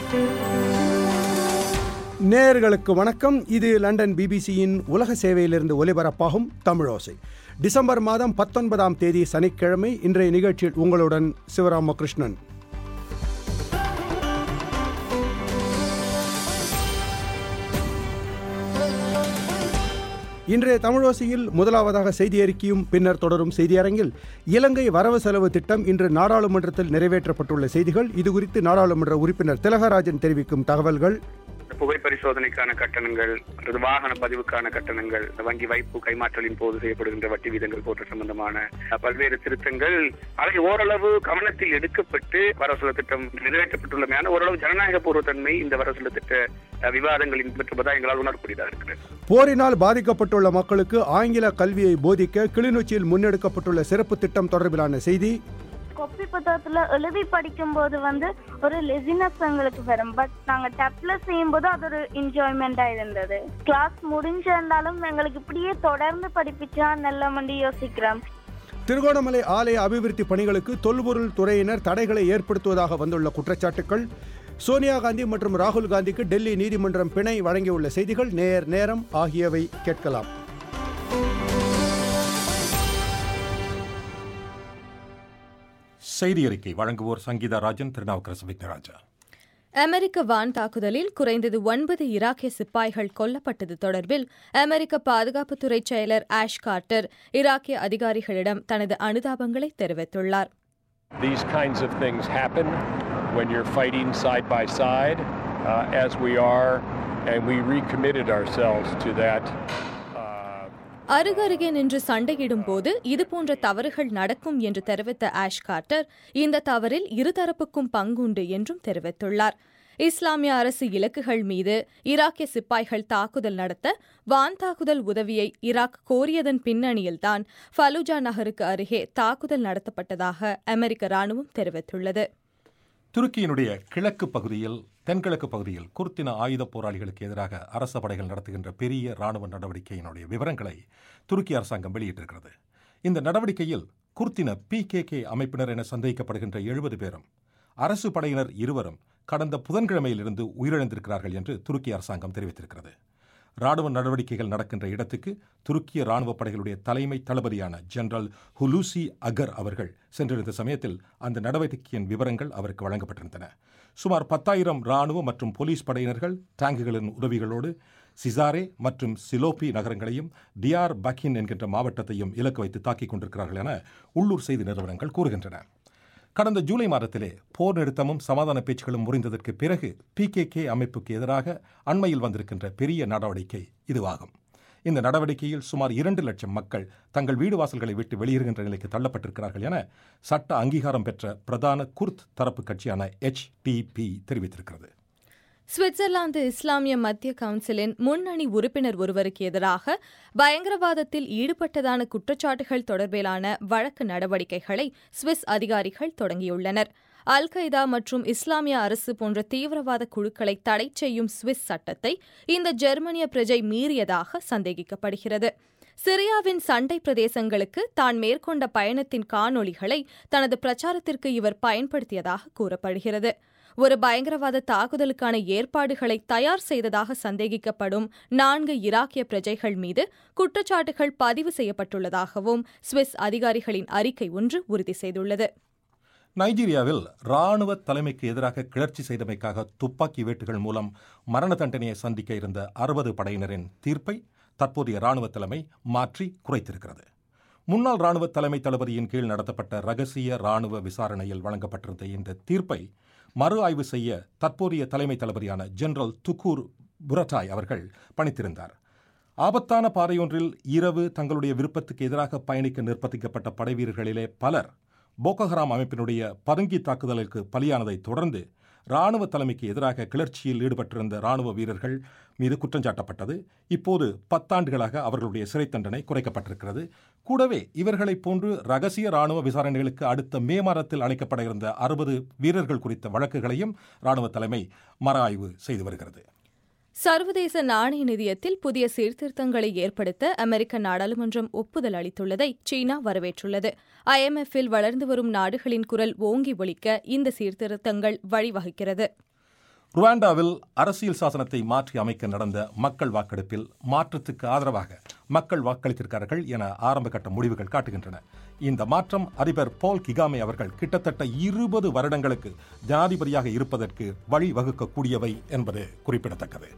நேயர்களுக்கு வணக்கம் இது லண்டன் பிபிசியின் உலக சேவையிலிருந்து ஒலிபரப்பாகும் தமிழோசை டிசம்பர் மாதம் பத்தொன்பதாம் தேதி சனிக்கிழமை இன்றைய நிகழ்ச்சியில் உங்களுடன் சிவராமகிருஷ்ணன் இன்றைய தமிழோசையில் முதலாவதாக செய்தி அறிக்கையும் பின்னர் தொடரும் செய்தியரங்கில் இலங்கை வரவு செலவு திட்டம் இன்று நாடாளுமன்றத்தில் நிறைவேற்றப்பட்டுள்ள செய்திகள் இதுகுறித்து நாடாளுமன்ற உறுப்பினர் திலகராஜன் தெரிவிக்கும் தகவல்கள் புகை பரிசோதனைக்கான கட்டணங்கள் அல்லது வாகன பதிவுக்கான கட்டணங்கள் வங்கி வைப்பு கைமாற்றலின் போது செய்யப்படுகின்ற வட்டி வீதங்கள் போன்ற சம்பந்தமான பல்வேறு திருத்தங்கள் அவை ஓரளவு கவனத்தில் எடுக்கப்பட்டு வரவு திட்டம் நிறைவேற்றப்பட்டுள்ளமையான ஓரளவு ஜனநாயக பூர்வத்தன்மை இந்த வரவு திட்ட அஹ், விவாதங்களின் பெற்றுவதா எங்களால் உணரக்கூடியதாக இருக்கிறது போரினால் பாதிக்கப்பட்டுள்ள மக்களுக்கு ஆங்கில கல்வியை போதிக்க கிளிநொச்சியில் முன்னெடுக்கப்பட்டுள்ள சிறப்பு திட்டம் தொடர்பிலான செய்தி கொப்பி புத்தகத்துல எழுதி படிக்கும்போது வந்து ஒரு லெசினஸ் எங்களுக்கு வரும் பட் நாங்க டப்ல செய்யும்போது அது ஒரு என்ஜாய்மெண்டா இருந்தது கிளாஸ் முடிஞ்சிருந்தாலும் எங்களுக்கு இப்படியே தொடர்ந்து படிப்பிச்சா நல்ல மண்டி யோசிக்கிறோம் திருகோணமலை ஆலய அபிவிருத்தி பணிகளுக்கு தொல்பொருள் துறையினர் தடைகளை ஏற்படுத்துவதாக வந்துள்ள குற்றச்சாட்டுகள் சோனியா காந்தி மற்றும் ராகுல் காந்திக்கு டெல்லி நீதிமன்றம் பிணை வழங்கியுள்ள செய்திகள் நேர் நேரம் ஆகியவை கேட்கலாம் செய்தி அறிக்கை வழங்குவோர் சங்கீதா ராஜன் திருநாவுக்கரசு விக்னராஜா அமெரிக்க வான் தாக்குதலில் குறைந்தது ஒன்பது ஈராக்கிய சிப்பாய்கள் கொல்லப்பட்டது தொடர்பில் அமெரிக்க பாதுகாப்புத்துறை செயலர் ஆஷ் கார்ட்டர் ஈராக்கிய அதிகாரிகளிடம் தனது அனுதாபங்களை தெரிவித்துள்ளார் These kinds of things happen when you're fighting side by side, uh, as we are, and we recommitted ourselves to that. Uh, அருகருகே நின்று சண்டையிடும் போது இதுபோன்ற தவறுகள் நடக்கும் என்று தெரிவித்த ஆஷ் கார்ட்டர் இந்த தவறில் இருதரப்புக்கும் பங்குண்டு என்றும் தெரிவித்துள்ளார் இஸ்லாமிய அரசு இலக்குகள் மீது ஈராக்கிய சிப்பாய்கள் தாக்குதல் நடத்த வான் தாக்குதல் உதவியை ஈராக் கோரியதன் பின்னணியில்தான் ஃபலூஜா நகருக்கு அருகே தாக்குதல் நடத்தப்பட்டதாக அமெரிக்க ராணுவம் தெரிவித்துள்ளது துருக்கியினுடைய கிழக்கு பகுதியில் தென்கிழக்கு பகுதியில் குர்தின ஆயுத போராளிகளுக்கு எதிராக அரச படைகள் நடத்துகின்ற பெரிய ராணுவ நடவடிக்கையினுடைய விவரங்களை துருக்கி அரசாங்கம் வெளியிட்டிருக்கிறது இந்த நடவடிக்கையில் குர்தின பிகேகே அமைப்பினர் என சந்தேகிக்கப்படுகின்ற எழுபது பேரும் அரசு படையினர் இருவரும் கடந்த புதன்கிழமையிலிருந்து உயிரிழந்திருக்கிறார்கள் என்று துருக்கி அரசாங்கம் தெரிவித்திருக்கிறது ராணுவ நடவடிக்கைகள் நடக்கின்ற இடத்துக்கு துருக்கிய ராணுவ படைகளுடைய தலைமை தளபதியான ஜெனரல் ஹுலூசி அகர் அவர்கள் சென்றிருந்த சமயத்தில் அந்த நடவடிக்கையின் விவரங்கள் அவருக்கு வழங்கப்பட்டிருந்தன சுமார் பத்தாயிரம் ராணுவ மற்றும் போலீஸ் படையினர்கள் டேங்குகளின் உதவிகளோடு சிசாரே மற்றும் சிலோபி நகரங்களையும் டியார் பக்கின் என்கின்ற மாவட்டத்தையும் இலக்கு வைத்து தாக்கிக் கொண்டிருக்கிறார்கள் என உள்ளூர் செய்தி நிறுவனங்கள் கூறுகின்றன கடந்த ஜூலை மாதத்திலே போர் நிறுத்தமும் சமாதான பேச்சுகளும் முறிந்ததற்கு பிறகு பிகேகே அமைப்புக்கு எதிராக அண்மையில் வந்திருக்கின்ற பெரிய நடவடிக்கை இதுவாகும் இந்த நடவடிக்கையில் சுமார் இரண்டு லட்சம் மக்கள் தங்கள் வீடு வாசல்களை விட்டு வெளியேறுகின்ற நிலைக்கு தள்ளப்பட்டிருக்கிறார்கள் என சட்ட அங்கீகாரம் பெற்ற பிரதான குர்த் தரப்பு கட்சியான HDP தெரிவித்திருக்கிறது சுவிட்சர்லாந்து இஸ்லாமிய மத்திய கவுன்சிலின் முன்னணி உறுப்பினர் ஒருவருக்கு எதிராக பயங்கரவாதத்தில் ஈடுபட்டதான குற்றச்சாட்டுகள் தொடர்பிலான வழக்கு நடவடிக்கைகளை சுவிஸ் அதிகாரிகள் தொடங்கியுள்ளனர் அல் qaeda மற்றும் இஸ்லாமிய அரசு போன்ற தீவிரவாத குழுக்களை தடை செய்யும் சுவிஸ் சட்டத்தை இந்த ஜெர்மனிய பிரஜை மீறியதாக சந்தேகிக்கப்படுகிறது சிரியாவின் சண்டை பிரதேசங்களுக்கு தான் மேற்கொண்ட பயணத்தின் காணொளிகளை தனது பிரச்சாரத்திற்கு இவர் பயன்படுத்தியதாக கூறப்படுகிறது ஒரு பயங்கரவாத தாக்குதலுக்கான ஏற்பாடுகளை தயார் செய்ததாக சந்தேகிக்கப்படும் நான்கு ஈராக்கிய பிரஜைகள் மீது குற்றச்சாட்டுகள் பதிவு செய்யப்பட்டுள்ளதாகவும் சுவிஸ் அதிகாரிகளின் அறிக்கை ஒன்று உறுதி செய்துள்ளது நைஜீரியாவில் ராணுவ தலைமைக்கு எதிராக கிளர்ச்சி செய்தமைக்காக துப்பாக்கி வேட்டுகள் மூலம் மரண தண்டனையை சந்திக்க இருந்த அறுபது படையினரின் தீர்ப்பை தற்போதைய ராணுவ தலைமை மாற்றி குறைத்திருக்கிறது முன்னாள் ராணுவ தலைமை தளபதியின் கீழ் நடத்தப்பட்ட ரகசிய ராணுவ விசாரணையில் வழங்கப்பட்டிருந்த இந்த தீர்ப்பை மறு ஆய்வு செய்ய தற்போதைய தலைமை தளபதியான ஜெனரல் துக்கூர் புரட்டாய் அவர்கள் பணித்திருந்தார் ஆபத்தான பாதையொன்றில் இரவு தங்களுடைய விருப்பத்துக்கு எதிராக பயணிக்க நிர்பந்திக்கப்பட்ட படைவீரர்களிலே பலர் போகோஹராம் அமைப்பினுடைய பதுங்கி தாக்குதலுக்கு பலியானதை தொடர்ந்து ராணுவ தலைமைக்கு எதிராக கிளர்ச்சியில் ஈடுபட்டிருந்த ராணுவ வீரர்கள் மீது குற்றஞ்சாட்டப்பட்டது இப்போது பத்தாண்டுகளாக அவர்களுடைய சிறை தண்டனை குறைக்கப்பட்டிருக்கிறது கூடவே இவர்களைப் போன்று ரகசிய ராணுவ விசாரணைகளுக்கு அடுத்த மே மாதத்தில் அழைக்கப்பட இருந்த அறுபது வீரர்கள் குறித்த வழக்குகளையும் ராணுவ தலைமை மற ஆய்வு செய்து வருகிறது சர்வதேச நாணய நிதியத்தில் புதிய சீர்திருத்தங்களை ஏற்படுத்த அமெரிக்க நாடாளுமன்றம் ஒப்புதல் அளித்துள்ளதை சீனா வரவேற்றுள்ளது ஐஎம்எஃப்பில் வளர்ந்து வரும் நாடுகளின் குரல் ஓங்கி ஒலிக்க இந்த சீர்திருத்தங்கள் வழிவகுக்கிறது ருவாண்டாவில் அரசியல் சாசனத்தை மாற்றி அமைக்க நடந்த மக்கள் வாக்கெடுப்பில் மாற்றத்துக்கு ஆதரவாக மக்கள் வாக்களித்திருக்கிறார்கள் என ஆரம்ப கட்ட முடிவுகள் காட்டுகின்றன இந்த மாற்றம் அதிபர் பால் கிகாமே அவர்கள் கிட்டத்தட்ட இருபது வருடங்களுக்கு ஜனாதிபதியாக இருப்பதற்கு வழிவகுக்கக்கூடியவை என்பது குறிப்பிடத்தக்கது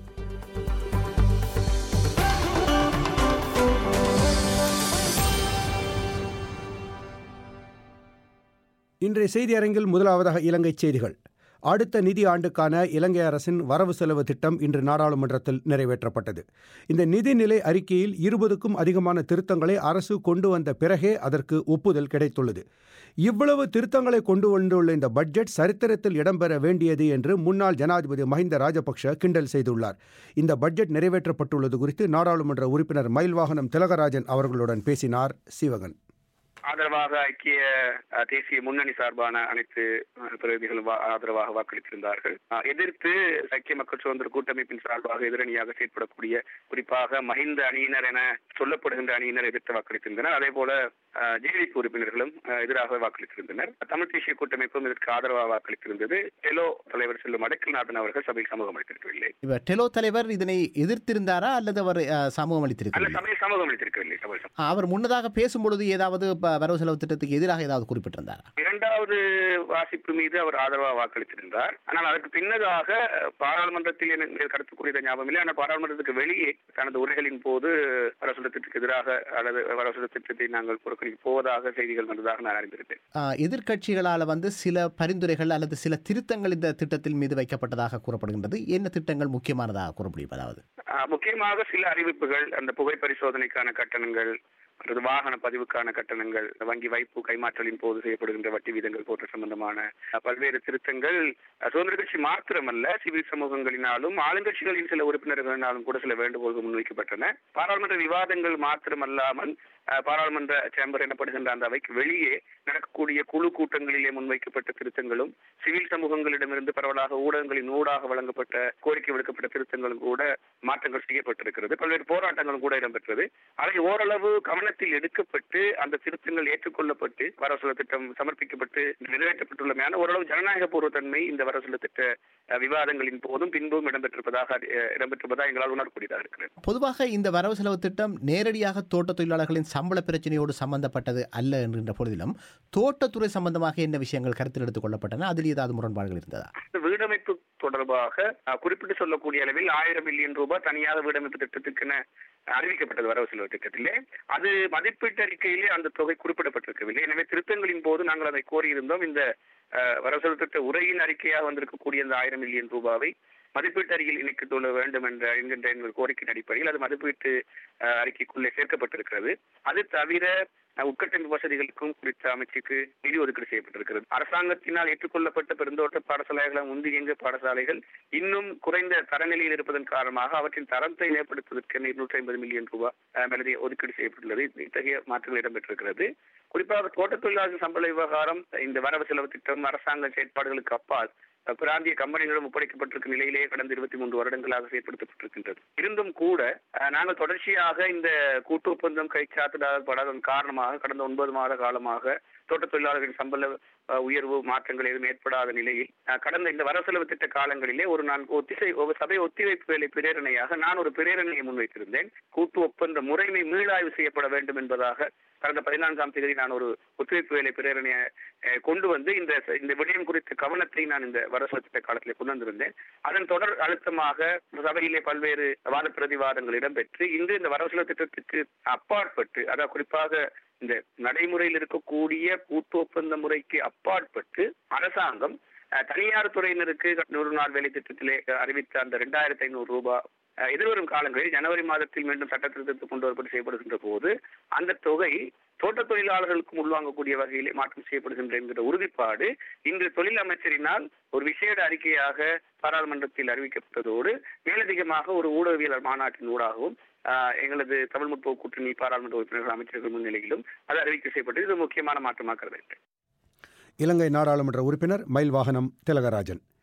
இன்றைய செய்தி அரங்கில் முதலாவதாக இலங்கை செய்திகள் அடுத்த நிதி ஆண்டுக்கான இலங்கை அரசின் வரவு செலவு திட்டம் இன்று நாடாளுமன்றத்தில் நிறைவேற்றப்பட்டது இந்த நிதிநிலை அறிக்கையில் இருபதுக்கும் அதிகமான திருத்தங்களை அரசு கொண்டு வந்த பிறகே அதற்கு ஒப்புதல் கிடைத்துள்ளது இவ்வளவு திருத்தங்களை கொண்டு வந்துள்ள இந்த பட்ஜெட் சரித்திரத்தில் இடம்பெற வேண்டியது என்று முன்னாள் ஜனாதிபதி மஹிந்த ராஜபக்ஷ கிண்டல் செய்துள்ளார் இந்த பட்ஜெட் நிறைவேற்றப்பட்டுள்ளது குறித்து நாடாளுமன்ற உறுப்பினர் மயில்வாகனம் திலகராஜன் அவர்களுடன் பேசினார் சிவகன் ஆதரவாக ஐக்கிய அஹ், தேசிய முன்னணி சார்பான அனைத்து அஹ், பிரதிநிதிகளும் வா- ஆதரவாக வாக்களித்திருந்தார்கள் அஹ், எதிர்த்து ஐக்கிய மக்கள் சுதந்திர கூட்டமைப்பின் சார்பாக எதிரணியாக செயற்படக்கூடிய குறிப்பாக மஹிந்த அணியினர் என சொல்லப்படுகின்ற அணியினர் எதிர்த்து வாக்களித்திருந்தனர் அதே போல ஜேடிபி உறுப்பினர்களும் அஹ், எதிராக வாக்களித்திருந்தனர் தமிழ் தேசிய கூட்டமைப்பும் இதற்கு ஆதரவாக வாக்களித்திருந்தது டெலோ தலைவர் செல்லும் அடக்கல்நாதன் அவர்கள் சபையில் சமூகம் அளித்திருக்கவில்லை இப்ப டெலோ தலைவர் இதனை எதிர்த்திருந்தாரா அல்லது அவர் அஹ், சமூகம் அல்ல அளித்திருக்கிறார் சபையில் சமூகம் அளித்திருக்கவில்லை சபை அவர் முன்னதாக பேசும்பொழுது ஏதாவது ப- வரவு செலவு திட்டத்துக்கு எதிராக ஏதாவது குறிப்பிட்டிருந்தாரா இரண்டாவது வாசிப்பு மீது அவர் ஆதரவாக வாக்களித்திருந்தார் ஆனால் அதற்கு பின்னதாக அஹ், பாராளுமன்றத்தில் எனக்கு கடத்தக்கூடிய ஞாபகம் இல்லை ஆனால் பாராளுமன்றத்துக்கு வெளியே தனது உரைகளின் போது வரவு திட்டத்துக்கு எதிராக அல்லது வரவு திட்டத்தை நாங்கள் புறக்கணிக்க போவதாக செய்திகள் வந்ததாக நான் அறிந்திருந்தேன் அஹ், எதிர்க்கட்சிகளால் வந்து சில பரிந்துரைகள் அல்லது சில திருத்தங்கள் இந்த திட்டத்தின் மீது வைக்கப்பட்டதாக கூறப்படுகின்றது என்ன திட்டங்கள் முக்கியமானதாக கூறப்படுகிறது அதாவது அஹ், முக்கியமாக சில அறிவிப்புகள் அந்த புகை பரிசோதனைக்கான கட்டணங்கள் அல்லது வாகன பதிவுக்கான கட்டணங்கள் வங்கி வைப்பு கைமாற்றலின் போது செய்யப்படுகின்ற வட்டி வீதங்கள் போன்ற சம்பந்தமான அஹ், பல்வேறு திருத்தங்கள் அஹ், சுதந்திர கட்சி மாத்திரமல்ல சிவில் சமூகங்களினாலும் ஆளுங்கட்சிகளின் சில உறுப்பினர்களினாலும் கூட சில வேண்டுகோள்கள் முன்வைக்கப்பட்டன பாராளுமன்ற விவாதங்கள் மாத்திரமல்லாமல் அஹ், பாராளுமன்ற சேம்பர் எனப்படுகின்ற அந்த அவைக்கு வெளியே நடக்கக்கூடிய குழு கூட்டங்களிலே முன்வைக்கப்பட்ட திருத்தங்களும் சிவில் சமூகங்களிடமிருந்து பரவலாக ஊடகங்களின் ஊடாக வழங்கப்பட்ட கோரிக்கை விடுக்கப்பட்ட திருத்தங்களும் கூட மாற்றங்கள் செய்யப்பட்டிருக்கிறது பல்வேறு போராட்டங்களும் கூட இடம்பெற்றது அதை ஓரளவு கவனத்தில் எடுக்கப்பட்டு அந்த திருத்தங்கள் ஏற்றுக்கொள்ளப்பட்டு வரவு திட்டம் சமர்ப்பிக்கப்பட்டு நிறைவேற்றப்பட்டுள்ளமையான ஓரளவு ஜனநாயக பூர்வத்தன்மை இந்த வரவு திட்ட அஹ், விவாதங்களின் போதும் பின்பும் இடம்பெற்றிருப்பதாக அஹ், இடம்பெற்றிருப்பதாக எங்களால் உணரக்கூடியதாக இருக்கிறது பொதுவாக இந்த வரவு செலவு திட்டம் நேரடியாக தோட்ட தொழிலாளர்களின் சம்பள பிரச்சனையோடு சம்பந்தப்பட்டது அல்ல என்கின்ற பொழுதிலும் தோட்டத்துறை சம்பந்தமாக என்ன விஷயங்கள் கருத்தில் எடுத்துக் கொள்ளப்பட்டன அதில் ஏதாவது முரண்பாடுகள் இருந்ததா இந்த வீடமைப்பு தொடர்பாக அஹ், குறிப்பிட்டு சொல்லக்கூடிய அளவில் ஆயிரம் மில்லியன் ரூபாய் தனியாக வீடமைப்பு திட்டத்துக்கென அறிவிக்கப்பட்டது வரவு செலவு திட்டத்திலே அது மதிப்பீட்டு அறிக்கையிலே அந்த தொகை குறிப்பிடப்பட்டிருக்கவில்லை எனவே திருத்தங்களின் போது நாங்கள் அதை கோரியிருந்தோம் இந்த அஹ், வரவு செலவு திட்ட உரையின் அறிக்கையாக வந்திருக்கக்கூடிய இந்த ஆயிரம் மில்லியன் ரூபாவை மதிப்பீட்டு அறிக்கையில் இணைத்துக் கொள்ள வேண்டும் என்ற என்கின்ற எங்கள் கோரிக்கையின் அடிப்படையில் அது மதிப்பீட்டு அஹ், அறிக்கைக்குள்ளே சேர்க்கப்பட்டிருக்கிறது அது தவிர அஹ், உட்கட்டமைப்பு வசதிகளுக்கும் குறித்த அமைச்சுக்கு நிதி ஒதுக்கீடு செய்யப்பட்டிருக்கிறது அரசாங்கத்தினால் ஏற்றுக்கொள்ளப்பட்ட பெருந்தோட்ட பாடசாலைகள் முந்தி இயங்க பாடசாலைகள் இன்னும் குறைந்த தரநிலையில் இருப்பதன் காரணமாக அவற்றின் தரத்தை மேம்படுத்துவதற்கு இருநூற்றி ஐம்பது மில்லியன் ரூபாய் அஹ், மேலதிக ஒதுக்கீடு செய்யப்பட்டுள்ளது இத்தகைய மாற்றங்கள் இடம்பெற்றிருக்கிறது குறிப்பாக தோட்டத் தொழிலாளர்கள் சம்பள விவகாரம் இந்த வரவு செலவு திட்டம் அரசாங்க செயற்பாடுகளுக்கு அப்பால் அஹ், பிராந்திய கம்பெனிகளிடம் ஒப்படைக்கப்பட்டிருக்கும் நிலையிலேயே கடந்த இருபத்தி மூன்று வருடங்களாக செயற்படுத்தப்பட்டிருக்கின்றது இருந்தும் கூட அஹ், நாங்கள் தொடர்ச்சியாக இந்த கூட்டு ஒப்பந்தம் கைச்சாத்திடாதன் காரணமாக கடந்த ஒன்பது மாத காலமாக தோட்ட தொழிலாளர்களின் சம்பள அஹ், உயர்வு மாற்றங்கள் எதுவும் ஏற்படாத நிலையில் அஹ், கடந்த இந்த வரவு செலவு திட்ட காலங்களிலே ஒரு நான் ஒத்திசை ஒரு சபை ஒத்திவைப்பு வேலை பிரேரணையாக நான் ஒரு பிரேரணையை முன்வைத்திருந்தேன் கூட்டு ஒப்பந்த முறைமை மீளாய்வு செய்யப்பட வேண்டும் என்பதாக கடந்த பதினான்காம் தேதி நான் ஒரு ஒத்துழைப்பு வேலை பிரேரணையை அஹ், கொண்டு வந்து இந்த இந்த விடயம் குறித்த கவனத்தை நான் இந்த வரவு திட்ட காலத்தில் கொண்டு வந்திருந்தேன் அதன் தொடர் அழுத்தமாக சபையிலே பல்வேறு வாத பிரதிவாதங்கள் இடம்பெற்று இன்று இந்த வரவு செலவு திட்டத்துக்கு அப்பாற்பட்டு அதாவது குறிப்பாக இந்த நடைமுறையில் இருக்கக்கூடிய கூட்டு ஒப்பந்த முறைக்கு அப்பாற்பட்டு அரசாங்கம் அஹ், தனியார் துறையினருக்கு நூறு நாள் வேலை திட்டத்திலே அறிவித்த அந்த ரெண்டாயிரத்தி ஐநூறு ரூபாய் அஹ், எதிர்வரும் காலங்களில் ஜனவரி மாதத்தில் மீண்டும் சட்ட திருத்தத்துக்கு கொண்டு வரப்பட்டு செய்யப்படுகின்ற போது அந்த தொகை தோட்ட தொழிலாளர்களுக்கும் உள்வாங்கக்கூடிய வகையிலே மாற்றம் செய்யப்படுகின்ற என்கிற உறுதிப்பாடு இன்று தொழில் அமைச்சரினால் ஒரு விசேட அறிக்கையாக பாராளுமன்றத்தில் அறிவிக்கப்பட்டதோடு மேலதிகமாக ஒரு ஊடகவியலர் மாநாட்டின் ஊடாகவும் ஆஹ், எங்களது தமிழ் முற்போக்கு கூட்டணி பாராளுமன்ற உறுப்பினர்கள் அமைச்சர்கள் முன்னிலையிலும் அது அறிவிக்கை செய்யப்பட்டது இது முக்கியமான மாற்றமாக கருதுகிறேன் இலங்கை நாடாளுமன்ற உறுப்பினர் மயில்வாகனம் திலகராஜன்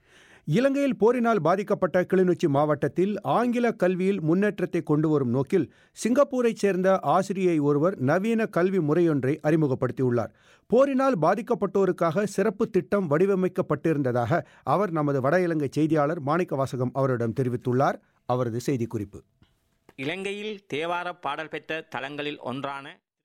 இலங்கையில் போரினால் பாதிக்கப்பட்ட கிளிநொச்சி மாவட்டத்தில் ஆங்கில கல்வியில் முன்னேற்றத்தை கொண்டு வரும் நோக்கில் சிங்கப்பூரைச் சேர்ந்த ஆசிரியை ஒருவர் நவீன கல்வி முறையொன்றை அறிமுகப்படுத்தியுள்ளார் போரினால் பாதிக்கப்பட்டோருக்காக சிறப்பு திட்டம் வடிவமைக்கப்பட்டிருந்ததாக அவர் நமது வட இலங்கை செய்தியாளர் மாணிக்கவாசகம் அவரிடம் தெரிவித்துள்ளார் அவரது செய்திக்குறிப்பு இலங்கையில் தேவார பாடல் பெற்ற தலங்களில் ஒன்றான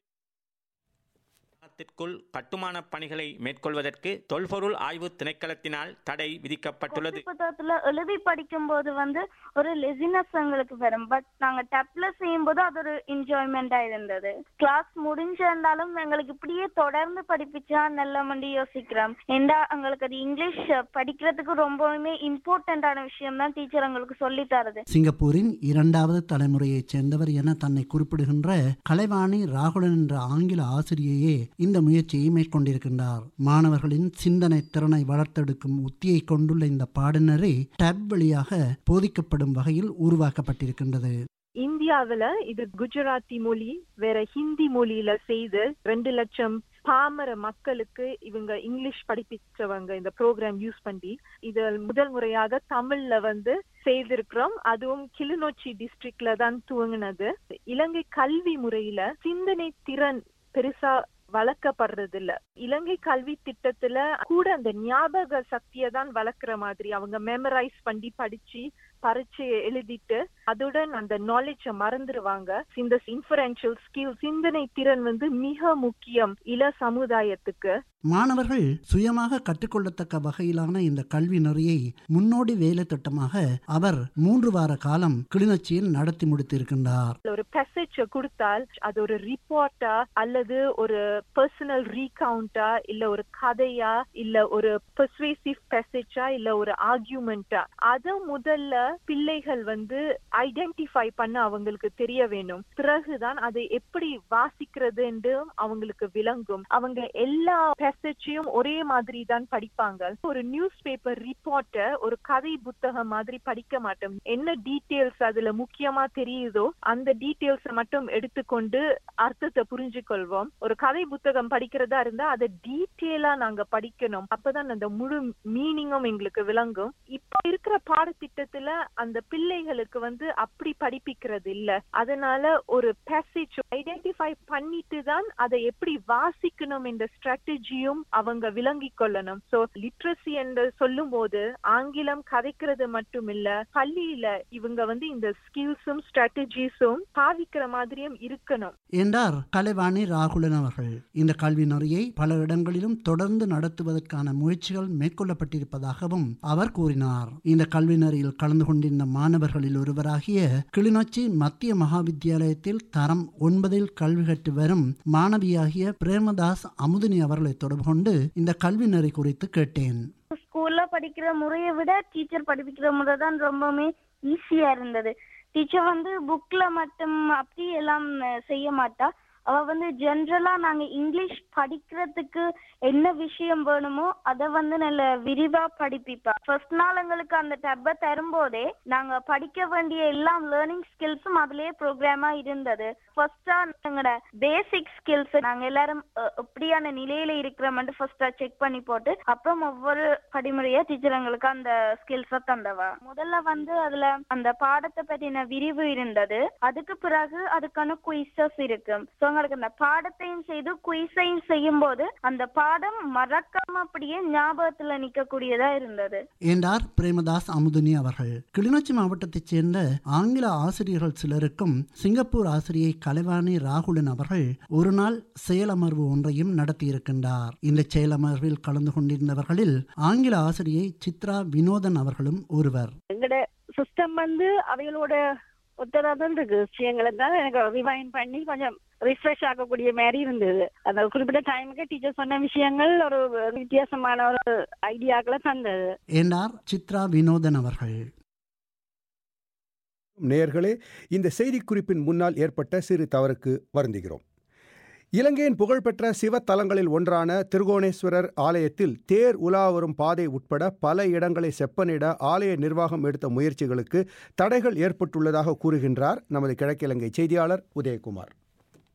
த்திற்குள் கட்டுமான பணிகளை மேற்கொள்வதற்கு தொல்பொருள் ஆய்வு திணைக்களத்தினால் தடை விதிக்கப்பட்டுள்ளது புத்தகத்துல எழுதி படிக்கும் போது வந்து ஒரு லெசினஸ் எங்களுக்கு வரும் பட் நாங்க டப்ல செய்யும் போது அது ஒரு என்ஜாய்மெண்டா இருந்தது கிளாஸ் முடிஞ்சிருந்தாலும் எங்களுக்கு இப்படியே தொடர்ந்து படிப்பிச்சா நல்ல மண்டி யோசிக்கிறோம் ஏண்டா எங்களுக்கு அது இங்கிலீஷ் படிக்கிறதுக்கு ரொம்பவுமே இம்பார்ட்டன்டான விஷயம் தான் டீச்சர் எங்களுக்கு சொல்லி தருது சிங்கப்பூரின் இரண்டாவது தலைமுறையைச் சேர்ந்தவர் என தன்னை குறிப்பிடுகின்ற கலைவாணி ராகுலன் என்ற ஆங்கில ஆசிரியையே இந்த முயற்சியை மேற்கொண்டிருக்கின்றார் மாணவர்களின் சிந்தனை திறனை வளர்த்தெடுக்கும் உத்தியை கொண்டுள்ள இந்த பாடநெறி டேப் வழியாக போதிக்கப்படும் வகையில் உருவாக்கப்பட்டிருக்கின்றது இந்தியாவுல இது குஜராத்தி மொழி வேற ஹிந்தி மொழியில செய்து ரெண்டு லட்சம் பாமர மக்களுக்கு இவங்க இங்கிலீஷ் படிப்பிச்சவங்க இந்த ப்ரோக்ராம் யூஸ் பண்ணி இது முதல் முறையாக தமிழ்ல வந்து செய்திருக்கிறோம் அதுவும் கிளிநொச்சி டிஸ்ட்ரிக்ட்ல தான் துவங்கினது இலங்கை கல்வி முறையில சிந்தனை திறன் பெருசா வளர்க்கப்படுறது இல்ல இலங்கை கல்வி திட்டத்துல கூட அந்த ஞாபக சக்தியை தான் வளர்க்குற மாதிரி அவங்க மெமரைஸ் பண்ணி படிச்சு பரீட்சையை எழுதிட்டு அதுடன் அந்த நாலேஜ மறந்துடுவாங்க இந்த இன்ஃபரன்ஷியல் ஸ்கில் சிந்தனை திறன் வந்து மிக முக்கியம் இள சமுதாயத்துக்கு மாணவர்கள் சுயமாக கற்றுக்கொள்ளத்தக்க வகையிலான இந்த கல்வி நெறியை முன்னோடி வேலை திட்டமாக அவர் மூன்று வார காலம் கிளிநொச்சியில் நடத்தி முடித்திருக்கின்றார் ஒரு மெசேஜ் கொடுத்தால் அது ஒரு ரிப்போர்ட்டா அல்லது ஒரு பர்சனல் ரீகவுண்டா இல்ல ஒரு கதையா இல்ல ஒரு பெர்சுவேசிவ் மெசேஜா இல்ல ஒரு ஆர்கியூமெண்டா அத முதல்ல பிள்ளைகள் வந்து ஐடென்டிஃபை பண்ண அவங்களுக்கு தெரிய வேணும் பிறகுதான் அதை எப்படி வாசிக்கிறது என்று அவங்களுக்கு விளங்கும் அவங்க எல்லா மெசேஜையும் ஒரே மாதிரி தான் படிப்பாங்க ஒரு நியூஸ் பேப்பர் ரிப்போர்ட்ட ஒரு கதை புத்தகம் மாதிரி படிக்க மாட்டோம் என்ன டீட்டெயில்ஸ் அதுல முக்கியமா தெரியுதோ அந்த டீட்டெயில்ஸ் மட்டும் எடுத்துக்கொண்டு அர்த்தத்தை புரிஞ்சு கொள்வோம் ஒரு கதை புத்தகம் படிக்கிறதா இருந்தா அதை டீட்டெயிலா நாங்க படிக்கணும் அப்பதான் அந்த முழு மீனிங்கும் எங்களுக்கு விளங்கும் இப்ப இருக்கிற பாடத்திட்டத்துல அந்த பிள்ளைகளுக்கு வந்து அப்படி படிப்பிக்கிறது இல்ல அதனால ஒரு பேசேஜ் ஐடென்டிஃபை பண்ணிட்டு தான் அதை எப்படி வாசிக்கணும் என்ற ஸ்ட்ராட்டஜியும் அவங்க விளங்கி கொள்ளணும் சோ லிட்ரஸி என்று சொல்லும் போது ஆங்கிலம் கதைக்கிறது மட்டும் இல்ல பள்ளியில இவங்க வந்து இந்த ஸ்கில்ஸும் ஸ்ட்ராட்டஜிஸும் பாவிக்கிற மாதிரியும் இருக்கணும் என்றார் கலைவாணி ராகுலன் அவர்கள் இந்த கல்வி நெறியை பல இடங்களிலும் தொடர்ந்து நடத்துவதற்கான முயற்சிகள் மேற்கொள்ளப்பட்டிருப்பதாகவும் அவர் கூறினார் இந்த கல்வி நெறியில் கலந்து கொண்டிருந்த மாணவர்களில் ஒருவராகிய கிளிநொச்சி மத்திய மகாவித்தியாலயத்தில் தரம் ஒன்பதில் கல்வி கற்று வரும் மாணவியாகிய பிரேமதாஸ் அமுதினி அவர்களை தொடர்பு கொண்டு இந்த கல்வி நெறி குறித்து கேட்டேன் ஸ்கூல்ல படிக்கிற முறையை விட டீச்சர் படிப்பிக்கிற முறை தான் ரொம்பவுமே ஈஸியா இருந்தது டீச்சர் வந்து புக்ல மட்டும் அப்படி எல்லாம் செய்ய மாட்டா அவ வந்து ஜென்ரலா நாங்க இங்கிலீஷ் படிக்கிறதுக்கு என்ன விஷயம் வேணுமோ அத வந்து நல்ல விரிவா படிப்பிப்பா ஃபர்ஸ்ட் நாள் எங்களுக்கு அந்த டப்பை தரும்போதே நாங்க படிக்க வேண்டிய எல்லா லேர்னிங் ஸ்கில்ஸும் அதுலயே ப்ரோக்ராமா இருந்தது ஃபர்ஸ்டா எங்களோட பேசிக் ஸ்கில்ஸ் நாங்க எல்லாரும் எப்படியான நிலையில இருக்கிறோம்னு ஃபர்ஸ்டா செக் பண்ணி போட்டு அப்புறம் ஒவ்வொரு படிமுறையா டீச்சர் எங்களுக்கு அந்த ஸ்கில்ஸ தந்தவா முதல்ல வந்து அதுல அந்த பாடத்தை பற்றின விரிவு இருந்தது அதுக்கு பிறகு அதுக்கான குயிசஸ் இருக்கு ஸோ எங்களுக்கு அந்த பாடத்தையும் செய்து குயிஸையும் செய்யும் போது அந்த பாடம் மறக்காம அப்படியே ஞாபகத்துல நிக்கக்கூடியதா இருந்தது என்றார் பிரேமதாஸ் அமுதினி அவர்கள் கிளிநொச்சி மாவட்டத்தைச் சேர்ந்த ஆங்கில ஆசிரியர்கள் சிலருக்கும் சிங்கப்பூர் ஆசிரியை கலைவாணி ராகுலன் அவர்கள் ஒரு நாள் செயலமர்வு ஒன்றையும் நடத்தியிருக்கின்றார் இந்த செயலமர்வில் கலந்து கொண்டிருந்தவர்களில் ஆங்கில ஆசிரியை சித்ரா வினோதன் அவர்களும் ஒருவர் எங்கட சிஸ்டம் வந்து அவைகளோட ஒத்ததான் இருக்கு விஷயங்களை தான் எனக்கு ரிவைன் பண்ணி கொஞ்சம் ரிஃப்ரெஷ் ஆகக்கூடிய மாதிரி இருந்தது அந்த குறிப்பிட்ட டைமுக்கு டீச்சர் சொன்ன விஷயங்கள் ஒரு வித்தியாசமான ஒரு ஐடியாக்களை தந்தது என்றார் சித்ரா வினோதன் அவர்கள் நேயர்களே இந்த செய்திக்குறிப்பின் முன்னால் ஏற்பட்ட சிறு தவறுக்கு வருந்துகிறோம் இலங்கையின் புகழ்பெற்ற சிவத்தலங்களில் ஒன்றான திருகோணேஸ்வரர் ஆலயத்தில் தேர் உலா வரும் பாதை உட்பட பல இடங்களை செப்பனிட ஆலய நிர்வாகம் எடுத்த முயற்சிகளுக்கு தடைகள் ஏற்பட்டுள்ளதாக கூறுகின்றார் நமது கிழக்கிழங்கை செய்தியாளர் உதயகுமார்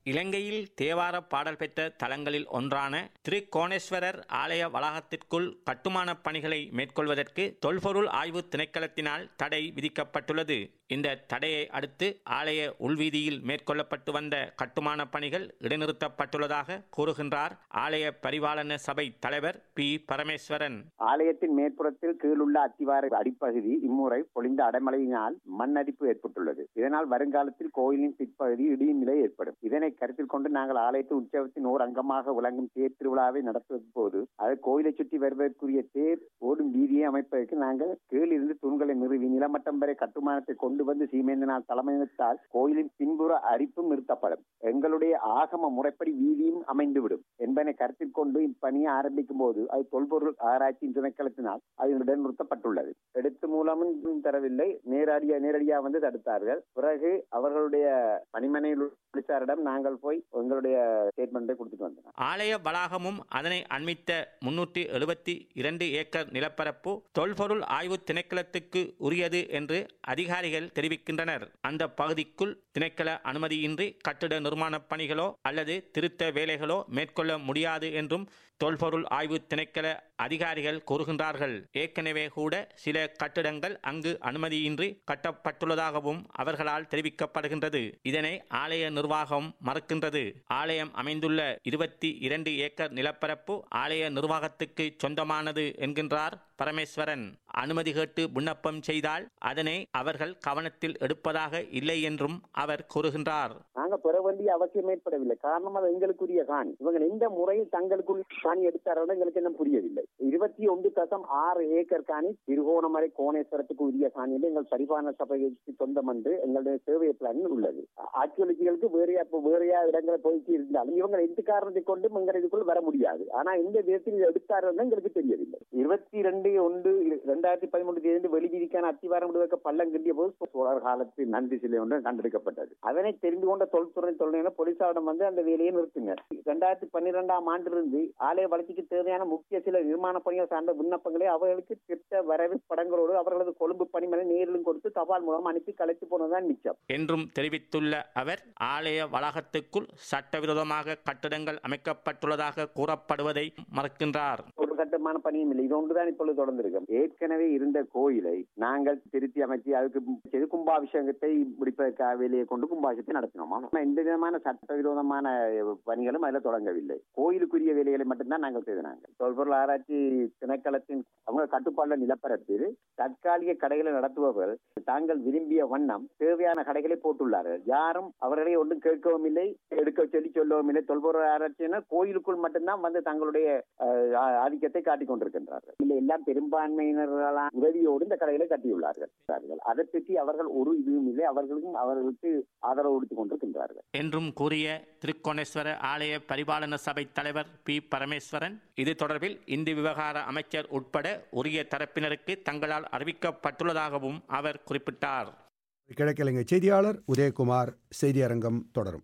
இலங்கையில் தேவார பாடல் பெற்ற தலங்களில் ஒன்றான திருக்கோணேஸ்வரர் ஆலய வளாகத்திற்குள் கட்டுமான பணிகளை மேற்கொள்வதற்கு தொல்பொருள் ஆய்வு திணைக்களத்தினால் தடை விதிக்கப்பட்டுள்ளது இந்த தடையை அடுத்து ஆலய உள்வீதியில் மேற்கொள்ளப்பட்டு வந்த கட்டுமான பணிகள் இடைநிறுத்தப்பட்டுள்ளதாக கூறுகின்றார் ஆலய பரிபாலன சபை தலைவர் பி பரமேஸ்வரன் ஆலயத்தின் மேற்புறத்தில் கீழுள்ள அத்திவார அடிப்பகுதி இம்முறை பொழிந்த அடைமழையினால் மண் அரிப்பு ஏற்பட்டுள்ளது இதனால் வருங்காலத்தில் கோயிலின் பிற்பகுதி இடியும் நிலை ஏற்படும் இதனை கருத்தில் கொண்டு நாங்கள் ஆலயத்து உற்சவத்தின் ஓர் அங்கமாக விளங்கும் தேர் திருவிழாவை நடத்துவதன் போது அது கோயிலை சுற்றி வருவதற்குரிய தேர் ஓடும் வீதியை அமைப்பதற்கு நாங்கள் கீழிருந்து தூண்களை நிறுவி நிலமட்டம் வரை கட்டுமானத்தை கொண்டு வந்து சீமேந்தினால் தலைமையிட்டால் கோயிலின் பின்புற அரிப்பும் நிறுத்தப்படும் எங்களுடைய ஆகம முறைப்படி வீதியும் அமைந்துவிடும் என்பதனை கருத்தில் கொண்டு இப்பணியை ஆரம்பிக்கும் போது அது தொல்பொருள் ஆராய்ச்சி திணைக்களத்தினால் அது இடைநிறுத்தப்பட்டுள்ளது எடுத்து மூலமும் தரவில்லை நேரடியா நேரடியா வந்து தடுத்தார்கள் பிறகு அவர்களுடைய பணிமனையில் போலீசாரிடம் நாங்கள் போய் எங்களுடைய ஸ்டேட்மெண்ட்டை கொடுத்துட்டு வந்தோம் ஆலய வளாகமும் அதனை அண்மித்த முன்னூற்றி எழுபத்தி இரண்டு ஏக்கர் நிலப்பரப்பு தொல்பொருள் ஆய்வு திணைக்களத்துக்கு உரியது என்று அதிகாரிகள் தெரிவிக்கின்றனர் அந்த பகுதிக்குள் திணைக்கள அனுமதியின்றி கட்டிட நிர்மாணப் பணிகளோ அல்லது திருத்த வேலைகளோ மேற்கொள்ள முடியாது என்றும் தொல்பொருள் ஆய்வு திணைக்கள அதிகாரிகள் கூறுகின்றார்கள் ஏற்கனவே கூட சில கட்டிடங்கள் அங்கு அனுமதியின்றி கட்டப்பட்டுள்ளதாகவும் அவர்களால் தெரிவிக்கப்படுகின்றது இதனை ஆலய நிர்வாகம் மறுக்கின்றது ஆலயம் அமைந்துள்ள இருபத்தி இரண்டு ஏக்கர் நிலப்பரப்பு ஆலய நிர்வாகத்துக்கு சொந்தமானது என்கின்றார் பரமேஸ்வரன் அனுமதி கேட்டு விண்ணப்பம் செய்தால் அதனை அவர்கள் கவனத்தில் எடுப்பதாக இல்லை என்றும் அவர் கூறுகின்றார் நாங்க பெற வேண்டிய அவசியம் ஏற்படவில்லை காரணம் அது எங்களுக்குரிய காணி இவங்க எந்த முறையில் தங்களுக்குள் காணி எடுத்தாரோட எங்களுக்கு என்ன புரியவில்லை இருபத்தி ஒன்று தசம் ஆறு ஏக்கர் காணி திருகோணமலை கோணேஸ்வரத்துக்கு உரிய காணி என்று எங்கள் பரிபாலன சபைக்கு சொந்தம் என்று எங்களுடைய சேவை பிளான் உள்ளது ஆர்கியோலஜிகளுக்கு வேறையா வேறையா இடங்களை போய்க்கு இருந்தாலும் இவங்க எந்த காரணத்தை கொண்டும் எங்கள் இதுக்குள் வர முடியாது ஆனா எந்த விதத்தில் எடுத்தாரோன்னு எங்களுக்கு தெரியவில்லை இருபத்தி ரெண்டு ஒன்று இரண்டாயிரத்தி பதிமூன்று தேதி வெளிவீதிக்கான அத்திவாரம் விடுவதற்கு பள்ளம் கிண்டிய போது சோழர் காலத்து நன்றி சிலை ஒன்று கண்டெடுக்கப்பட்டது அதனை தெரிந்து கொண்ட தொல்துறை தொழில்நுட்ப போலீசாரிடம் வந்து அந்த வேலையை நிறுத்துங்க இரண்டாயிரத்தி பன்னிரெண்டாம் ஆண்டிலிருந்து ஆலய வளர்ச்சிக்கு தேவையான முக்கிய சில நிர்மாண பணிகள் சார்ந்த விண்ணப்பங்களை அவர்களுக்கு திட்ட வரவு படங்களோடு அவர்களது கொழும்பு பணிமனை நேரிலும் கொடுத்து தபால் மூலம் அனுப்பி கலைத்து போனதுதான் மிச்சம் என்றும் தெரிவித்துள்ள அவர் ஆலய வளாகத்துக்குள் சட்டவிரோதமாக கட்டிடங்கள் அமைக்கப்பட்டுள்ளதாக கூறப்படுவதை மறுக்கின்றார் ஒரு கட்டுமான பணியும் இல்லை இது ஒன்றுதான் இப்பொழுது தொடர்ந்திருக்கும் ஏற்கனவே இருந்த கோயிலை நாங்கள் திருத்தி அமைச்சு அதுக்கு செய்து கும்பாபிஷேகத்தை முடிப்பதற்காக வேலையை கொண்டு கும்பாபிஷேகத்தை நடத்தினோம் ஆனா எந்த விதமான சட்டவிரோதமான பணிகளும் அதில் தொடங்கவில்லை கோயிலுக்குரிய வேலைகளை மட்டும்தான் நாங்கள் செய்தனாங்க தொல்பொருள் ஆராய்ச்சி திணைக்களத்தின் அவங்க கட்டுப்பாடுல நிலப்பரப்பில் தற்காலிக கடைகளை நடத்துபவர்கள் தாங்கள் விரும்பிய வண்ணம் தேவையான கடைகளை போட்டுள்ளார்கள் யாரும் அவர்களை ஒன்றும் கேட்கவும் இல்லை எடுக்க சொல்லி சொல்லவும் இல்லை தொல்பொருள் ஆராய்ச்சியினர் கோயிலுக்குள் மட்டும்தான் வந்து தங்களுடைய அஹ், ஆதிக்கத்தை காட்டிக் கொண்டிருக்கின்றார்கள் இல்லை எல்லாம் பெரும்பான்மையினர்களான உதவியோடு இந்த கடைகளை கட்டியுள்ளார்கள் அதை பற்றி அவர்கள் ஒரு இதுவும் இல்லை அவர்களுக்கும் அவர்களுக்கு ஆதரவு கொடுத்துக் கொண்டிருக்கின்றார்கள் என்றும் கூறிய திருக்கோணேஸ்வர ஆலய பரிபாலன சபை தலைவர் பி பரமேஸ்வரன் இது தொடர்பில் இந்து விவகார அமைச்சர் உட்பட உரிய தரப்பினருக்கு தங்களால் அறிவிக்கப்பட்டுள்ளதாகவும் அவர் குறிப்பிட்டார் கிழக்கிழங்கை செய்தியாளர் உதயகுமார் செய்தியரங்கம் தொடரும்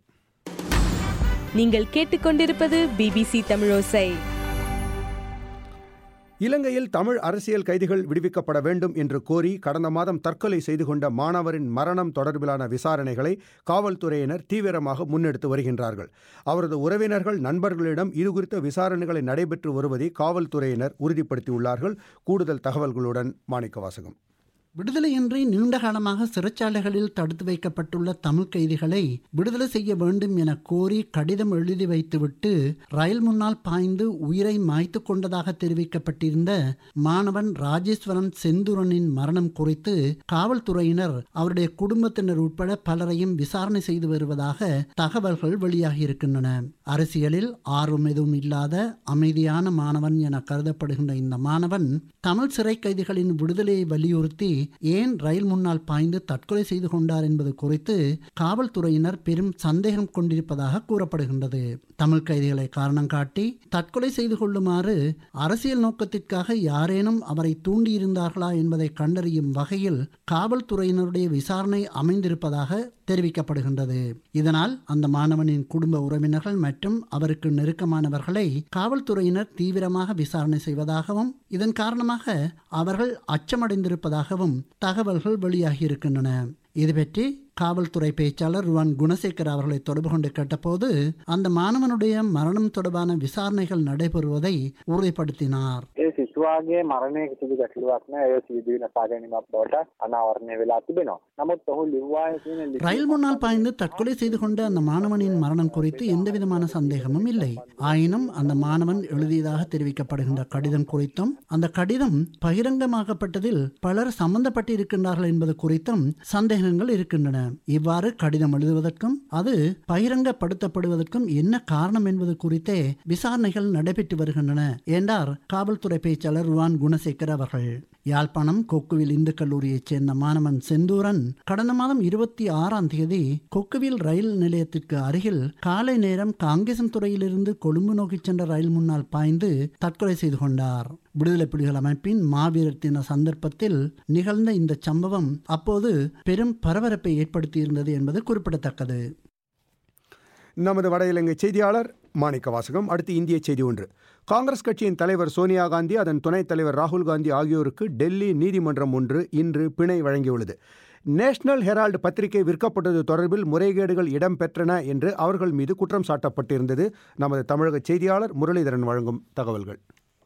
நீங்கள் கேட்டுக்கொண்டிருப்பது பிபிசி தமிழோசை இலங்கையில் தமிழ் அரசியல் கைதிகள் விடுவிக்கப்பட வேண்டும் என்று கோரி கடந்த மாதம் தற்கொலை செய்து கொண்ட மாணவரின் மரணம் தொடர்பிலான விசாரணைகளை காவல்துறையினர் தீவிரமாக முன்னெடுத்து வருகின்றார்கள் அவரது உறவினர்கள் நண்பர்களிடம் இதுகுறித்த விசாரணைகளை நடைபெற்று வருவதை காவல்துறையினர் உறுதிப்படுத்தியுள்ளார்கள் கூடுதல் தகவல்களுடன் மாணிக்க வாசகம் விடுதலையின்றி நீண்ட காலமாக சிறைச்சாலைகளில் தடுத்து வைக்கப்பட்டுள்ள தமிழ் கைதிகளை விடுதலை செய்ய வேண்டும் என கோரி கடிதம் எழுதி வைத்துவிட்டு ரயில் முன்னால் பாய்ந்து உயிரை மாய்த்து கொண்டதாக தெரிவிக்கப்பட்டிருந்த மாணவன் ராஜேஸ்வரன் செந்தூரனின் மரணம் குறித்து காவல்துறையினர் அவருடைய குடும்பத்தினர் உட்பட பலரையும் விசாரணை செய்து வருவதாக தகவல்கள் வெளியாகியிருக்கின்றன அரசியலில் ஆர்வம் எதுவும் இல்லாத அமைதியான மாணவன் என கருதப்படுகின்ற இந்த மாணவன் தமிழ் சிறை கைதிகளின் விடுதலையை வலியுறுத்தி ஏன் ரயில் முன்னால் பாய்ந்து தற்கொலை செய்து கொண்டார் என்பது குறித்து காவல்துறையினர் பெரும் சந்தேகம் கொண்டிருப்பதாக கூறப்படுகின்றது தமிழ் கைதிகளை காரணம் காட்டி தற்கொலை செய்து கொள்ளுமாறு அரசியல் நோக்கத்திற்காக யாரேனும் அவரை தூண்டியிருந்தார்களா என்பதை கண்டறியும் வகையில் காவல்துறையினருடைய விசாரணை அமைந்திருப்பதாக தெரிவிக்கப்படுகின்றது இதனால் அந்த மாணவனின் குடும்ப உறவினர்கள் மற்றும் அவருக்கு நெருக்கமானவர்களை காவல்துறையினர் தீவிரமாக விசாரணை செய்வதாகவும் இதன் காரணமாக அவர்கள் அச்சமடைந்திருப்பதாகவும் தகவல்கள் வெளியாகியிருக்கின்றன இது பற்றி காவல்துறை பேச்சாளர் ருவான் குணசேகர் அவர்களை தொடர்பு கொண்டு கேட்டபோது அந்த மாணவனுடைய மரணம் தொடர்பான விசாரணைகள் நடைபெறுவதை உறுதிப்படுத்தினார் ඒ සිසුවාගේ මරණය කිසිදු ගැටලුවක් නෑ ඒ සිදුවී නසා ගැනීමක් බවට අනාවරණය වෙලා තිබෙනවා. නමුත් ඔහු ලිව්වාය කියන ලිපිය ரயில் முன்னால் பாய்ந்து தற்கொலை செய்து கொண்ட அந்த மாணவனின் மரணம் குறித்து எந்தவிதமான சந்தேகமும் இல்லை ஆயினும் அந்த மாணவன் எழுதியதாக தெரிவிக்கப்படுகின்ற கடிதம் குறித்தும் அந்த கடிதம் பகிரங்கமாக்கப்பட்டதில் பலர் சம்பந்தப்பட்டிருக்கின்றார்கள் என்பது குறித்தும் சந்தேகங்கள் இருக்கின்றன இவ்வாறு கடிதம் எழுதுவதற்கும் அது பகிரங்கப்படுத்தப்படுவதற்கும் என்ன காரணம் என்பது குறித்தே விசாரணைகள் நடைபெற்று வருகின்றன என்றார் காவல்துறை பேச்சாளர் ருவான் குணசேகர் அவர்கள் யாழ்ப்பாணம் கொக்குவில் இந்து கல்லூரியைச் சேர்ந்த மாணவன் செந்தூரன் கடந்த மாதம் இருபத்தி ஆறாம் தேதி கொக்குவில் ரயில் நிலையத்திற்கு அருகில் காலை நேரம் காங்கேசன் துறையிலிருந்து கொழும்பு நோக்கிச் சென்ற ரயில் முன்னால் பாய்ந்து தற்கொலை செய்து கொண்டார் விடுதலை புலிகள் அமைப்பின் மாவீரர் தின சந்தர்ப்பத்தில் நிகழ்ந்த இந்த சம்பவம் அப்போது பெரும் பரபரப்பை ஏற்படுத்தியிருந்தது என்பது குறிப்பிடத்தக்கது நமது வட இலங்கை செய்தியாளர் மாணிக்க வாசகம் அடுத்து இந்திய செய்தி ஒன்று காங்கிரஸ் கட்சியின் தலைவர் சோனியா காந்தி அதன் துணைத் தலைவர் ராகுல் காந்தி ஆகியோருக்கு டெல்லி நீதிமன்றம் ஒன்று இன்று பிணை வழங்கியுள்ளது நேஷனல் ஹெரால்டு பத்திரிகை விற்கப்பட்டது தொடர்பில் முறைகேடுகள் இடம்பெற்றன என்று அவர்கள் மீது குற்றம் சாட்டப்பட்டிருந்தது நமது தமிழக செய்தியாளர் முரளிதரன் வழங்கும் தகவல்கள்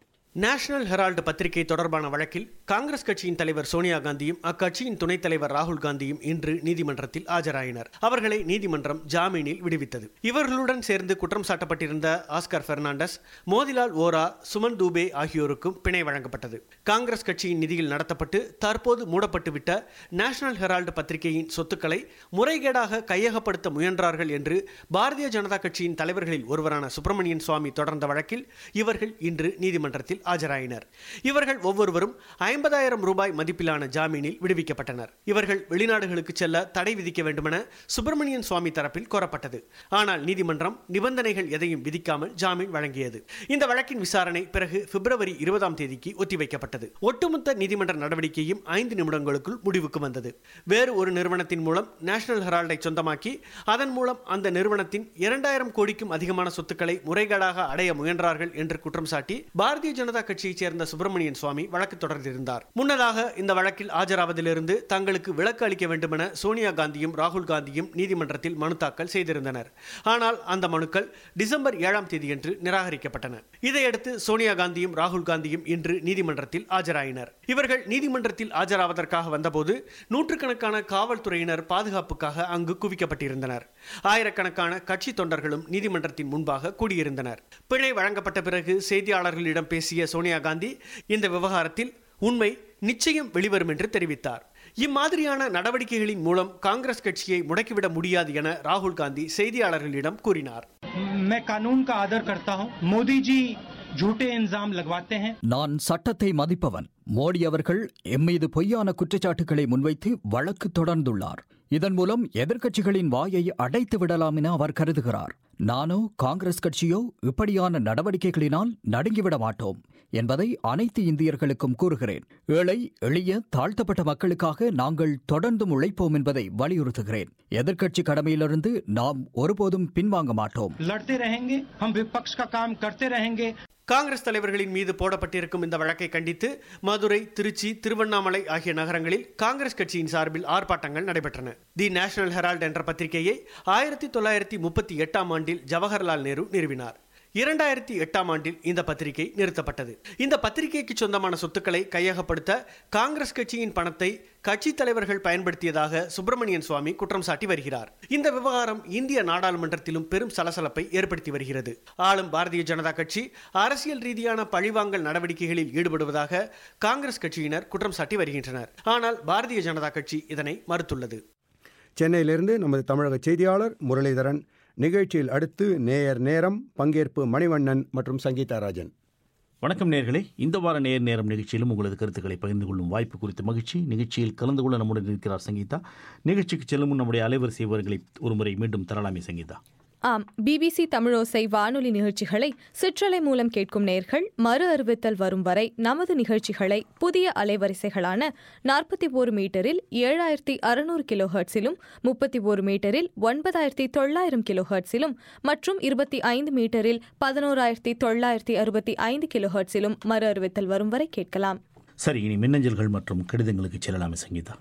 நேஷனல் ஹெரால்டு பத்திரிகை தொடர்பான வழக்கில் காங்கிரஸ் கட்சியின் தலைவர் சோனியா காந்தியும் அக்கட்சியின் துணைத் தலைவர் ராகுல் காந்தியும் இன்று நீதிமன்றத்தில் ஆஜராயினர் அவர்களை நீதிமன்றம் ஜாமீனில் விடுவித்தது இவர்களுடன் சேர்ந்து குற்றம் சாட்டப்பட்டிருந்த ஆஸ்கர் பெர்னாண்டஸ் மோதிலால் ஓரா சுமன் தூபே ஆகியோருக்கும் பிணை வழங்கப்பட்டது காங்கிரஸ் கட்சியின் நிதியில் நடத்தப்பட்டு தற்போது மூடப்பட்டுவிட்ட நேஷனல் ஹெரால்டு பத்திரிகையின் சொத்துக்களை முறைகேடாக கையகப்படுத்த முயன்றார்கள் என்று பாரதிய ஜனதா கட்சியின் தலைவர்களில் ஒருவரான சுப்பிரமணியன் சுவாமி தொடர்ந்த வழக்கில் இவர்கள் இன்று நீதிமன்றத்தில் ஆஜராயினர் இவர்கள் ஒவ்வொருவரும் ஐம்பதாயிரம் ரூபாய் மதிப்பிலான ஜாமீனில் விடுவிக்கப்பட்டனர் இவர்கள் வெளிநாடுகளுக்கு செல்ல தடை விதிக்க வேண்டுமென சுப்பிரமணியன் சுவாமி தரப்பில் கோரப்பட்டது ஆனால் நீதிமன்றம் நிபந்தனைகள் எதையும் விதிக்காமல் ஜாமீன் வழங்கியது இந்த வழக்கின் விசாரணை பிறகு பிப்ரவரி இருபதாம் தேதிக்கு ஒத்திவைக்கப்பட்டது ஒட்டுமொத்த நீதிமன்ற நடவடிக்கையும் ஐந்து நிமிடங்களுக்குள் முடிவுக்கு வந்தது வேறு ஒரு நிறுவனத்தின் மூலம் நேஷனல் ஹெரால்டை சொந்தமாக்கி அதன் மூலம் அந்த நிறுவனத்தின் இரண்டாயிரம் கோடிக்கும் அதிகமான சொத்துக்களை முறைகேடாக அடைய முயன்றார்கள் என்று குற்றம் சாட்டி பாரதிய ஜனதா கட்சியைச் சேர்ந்த சுப்பிரமணியன் சுவாமி வழக்கு தொடர்ந்திருந்தார் முன்னதாக இந்த வழக்கில் ஆஜராவதிலிருந்து தங்களுக்கு விலக்கு அளிக்க வேண்டுமென சோனியா காந்தியும் ராகுல் காந்தியும் நீதிமன்றத்தில் மனு தாக்கல் செய்திருந்தனர் ஆனால் அந்த மனுக்கள் டிசம்பர் ஏழாம் தேதியன்று நிராகரிக்கப்பட்டன இதையடுத்து சோனியா காந்தியும் ராகுல் காந்தியும் இன்று நீதிமன்றத்தில் ஆஜராயினர் இவர்கள் நீதிமன்றத்தில் ஆஜராவதற்காக வந்தபோது நூற்றுக்கணக்கான காவல்துறையினர் பாதுகாப்புக்காக அங்கு குவிக்கப்பட்டிருந்தனர் ஆயிரக்கணக்கான கட்சி தொண்டர்களும் நீதிமன்றத்தின் முன்பாக கூடியிருந்தனர் பிழை வழங்கப்பட்ட பிறகு செய்தியாளர்களிடம் பேசிய சோனியா காந்தி இந்த விவகாரத்தில் உண்மை நிச்சயம் வெளிவரும் என்று தெரிவித்தார் இம்மாதிரியான நடவடிக்கைகளின் மூலம் காங்கிரஸ் கட்சியை முடக்கிவிட முடியாது என ராகுல் காந்தி செய்தியாளர்களிடம் கூறினார் मैं कानून का आदर करता हूं मोदी जी झूठे इल्जाम लगवाते हैं நான் சட்டத்தை மதிப்பவன் மோடி அவர்கள் எம் மீது பொய்யான குற்றச்சாட்டுகளை முன்வைத்து வழக்கு தொடர்ந்துள்ளார் இதன் மூலம் எதிர்க்கட்சிகளின் வாயை அடைத்து விடலாம் என அவர் கருதுகிறார் நானோ காங்கிரஸ் கட்சியோ இப்படியான நடவடிக்கைகளினால் நடுங்கிவிட மாட்டோம் என்பதை அனைத்து இந்தியர்களுக்கும் கூறுகிறேன் ஏழை எளிய தாழ்த்தப்பட்ட மக்களுக்காக நாங்கள் தொடர்ந்தும் உழைப்போம் என்பதை வலியுறுத்துகிறேன் எதிர்க்கட்சி கடமையிலிருந்து நாம் ஒருபோதும் பின்வாங்க மாட்டோம் लड़ते रहेंगे हम विपक्ष का काम करते रहेंगे காங்கிரஸ் தலைவர்களின் மீது போடப்பட்டிருக்கும் இந்த வழக்கை கண்டித்து மதுரை திருச்சி திருவண்ணாமலை ஆகிய நகரங்களில் காங்கிரஸ் கட்சியின் சார்பில் ஆர்ப்பாட்டங்கள் நடைபெற்றன தி நேஷனல் ஹெரால்ட் என்ற பத்திரிகையை ஆயிரத்தி தொள்ளாயிரத்தி முப்பத்தி எட்டாம் ஆண்டில் ஜவஹர்லால் நேரு நிறுவினார் இரண்டாயிரத்தி எட்டாம் ஆண்டில் இந்த பத்திரிகை நிறுத்தப்பட்டது இந்த பத்திரிகைக்கு சொந்தமான சொத்துக்களை கையகப்படுத்த காங்கிரஸ் கட்சியின் பணத்தை கட்சி தலைவர்கள் பயன்படுத்தியதாக சுப்பிரமணியன் சுவாமி குற்றம் சாட்டி வருகிறார் இந்த விவகாரம் இந்திய நாடாளுமன்றத்திலும் பெரும் சலசலப்பை ஏற்படுத்தி வருகிறது ஆளும் பாரதிய ஜனதா கட்சி அரசியல் ரீதியான பழிவாங்கல் நடவடிக்கைகளில் ஈடுபடுவதாக காங்கிரஸ் கட்சியினர் குற்றம் சாட்டி வருகின்றனர் ஆனால் பாரதிய ஜனதா கட்சி இதனை மறுத்துள்ளது சென்னையிலிருந்து நமது தமிழக செய்தியாளர் முரளிதரன் நிகழ்ச்சியில் அடுத்து நேயர் நேரம் பங்கேற்பு மணிவண்ணன் மற்றும் சங்கீதா ராஜன் வணக்கம் நேர்களே இந்த வார நேர் நேரம் நிகழ்ச்சியிலும் உங்களது கருத்துக்களை பகிர்ந்து கொள்ளும் வாய்ப்பு குறித்த மகிழ்ச்சி நிகழ்ச்சியில் கலந்து கொள்ள நம்முடன் இருக்கிறார் சங்கீதா நிகழ்ச்சிக்கு செல்லும் முன் நம்முடைய அலைவரிசை விவரங்களை ஒருமுறை மீண்டும் தரலாமே சங்கீதா ஆம் பிபிசி தமிழோசை வானொலி நிகழ்ச்சிகளை சிற்றலை மூலம் கேட்கும் நேர்கள் மறு அறிவித்தல் வரும் வரை நமது நிகழ்ச்சிகளை புதிய அலைவரிசைகளான நாற்பத்தி ஓரு மீட்டரில் ஏழாயிரத்தி அறுநூறு கிலோ ஹெர்ட்ஸிலும் முப்பத்தி ஓரு மீட்டரில் ஒன்பதாயிரத்தி தொள்ளாயிரம் கிலோ ஹெர்ட்ஸிலும் மற்றும் இருபத்தி ஐந்து மீட்டரில் பதினோராயிரத்தி தொள்ளாயிரத்தி அறுபத்தி ஐந்து கிலோ ஹெர்ட்ஸிலும் மறு அறிவித்தல் வரும் வரை கேட்கலாம் சரி இனி மின்னஞ்சல்கள் மற்றும் கடிதங்களுக்கு செல்லலாமே சங்கீதா